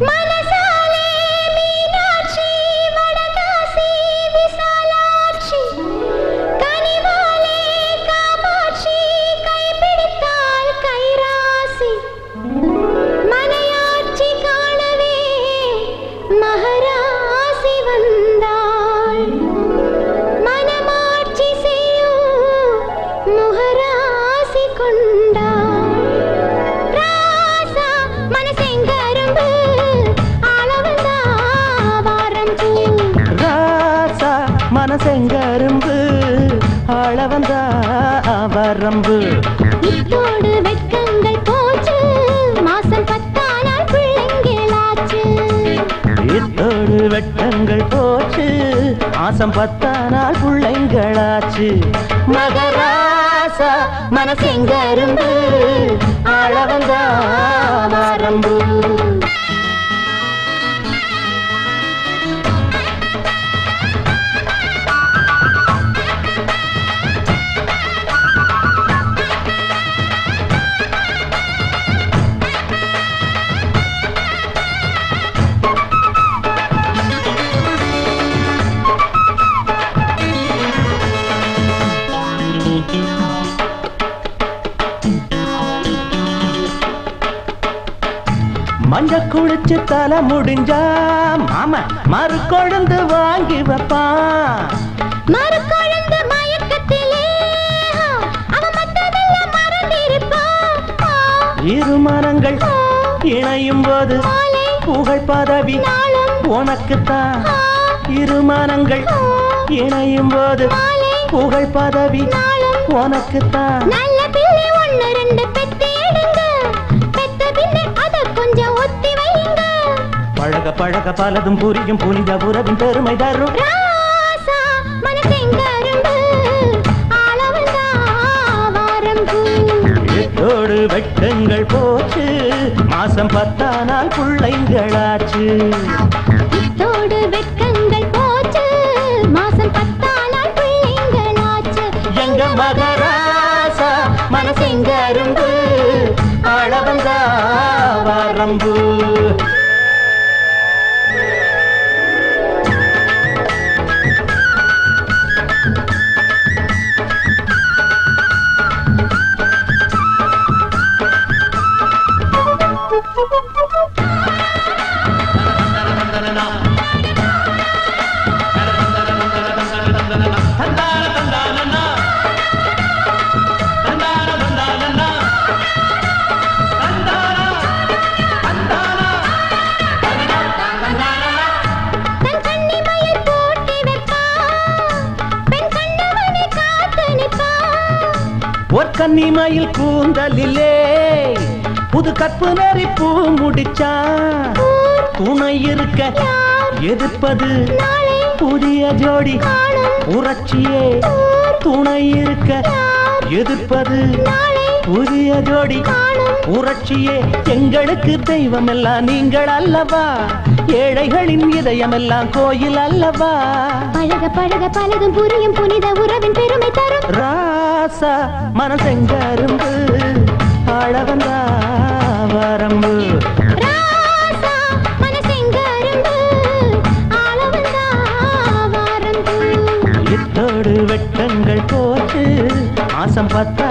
மனசாலே மீனாட்சி வடகாசி விசாலாட்சி கனிவாலே காமாட்சி கைப்பிடித்தால் கைராசி மனையாட்சி காணவே மகராசி வந்தாள் மனமாட்சி செய்யும் முகராசி கொண்டாள் ராசா மனசெங்கரும்பு அளவந்தா வாரம் பூ ராசா மனசெங்கரும்பு ஆள வந்தா வரம்பு இத்தோடு வெட்கங்கள் போச்சு மாசம் பத்தானால் பிள்ளைங்களாச்சு இத்தோடு வெட்டங்கள் போச்சு மாசம் பத்தானால் பிள்ளைங்களாச்சு மகராசா மனசெங்கரும்பு ஆள வந்தா வரம்பு மஞ்ச குளிச்சு தலை முடிஞ்சா மாமா மறு கொழுந்து வாங்கி வைப்பான் மறுக்குழந்த மயக்கத்திலே அவன் மத்ததெல்லாம் மறந்திருப்பான் இரு மனங்கள் இணையும் போது மாலை புகழ் பதவி நாளும் உனக்குத்தான் இரு மனங்கள் இணையும் போது மாலை புகழ் பதவி நாளும் உனக்குத்தான் நல்ல பிள்ளை ஒண்ணு ரெண்டு பெத்து எடுங்க பெத்த பின்ன அத கொஞ்சம் ஒத்தி வைங்க பழக பழக பலதும் புரியும் புனித உறவின் பெருமை தரும் ராசா மனசெங்க அரும்பு ஆளவந்தா வாரம் பூ எத்தோடு வெட்டங்கள் போச்சு மாசம் பத்தானால் பிள்ளைங்களாச்சு இத்தோடு வெட்கங்கள் போச்சு மாசம் பத்தானால் பிள்ளைங்களாச்சு எங்க மகராசா மனசெங்க அரும்பு அளவந்தா வரம்பு தன் கண்ணி மயில் போட்டி வைப்பான் பெண் கண்டவனை காத்து நிற்பான் ஒற்கன்னிமயில் கூந்தலிலே புது கற்பு நெறி பூ முடிச்சான் துணை இருக்க எதிர்ப்பது நாளை புதிய ஜோடி காணும் புரட்சியே துணை இருக்க எதிர்ப்பது நாளை புதிய ஜோடி காணும் புரட்சியே எங்களுக்கு தெய்வம் எல்லாம் நீங்கள் அல்லவா ஏழைகளின் இதயமெல்லாம் கோயில் அல்லவா பழக பழக பலதும் புரியும் புனித உறவின் பெருமை தரும் ராசா மனசெங்கரும்பு ஆழவந்தா வரம்பு ராசா மனசெங்க அரும்பு ஆளவந்தா வாரம் பூ இத்தோடு வெட்டங்கள் போச்சு மாசம் பத்து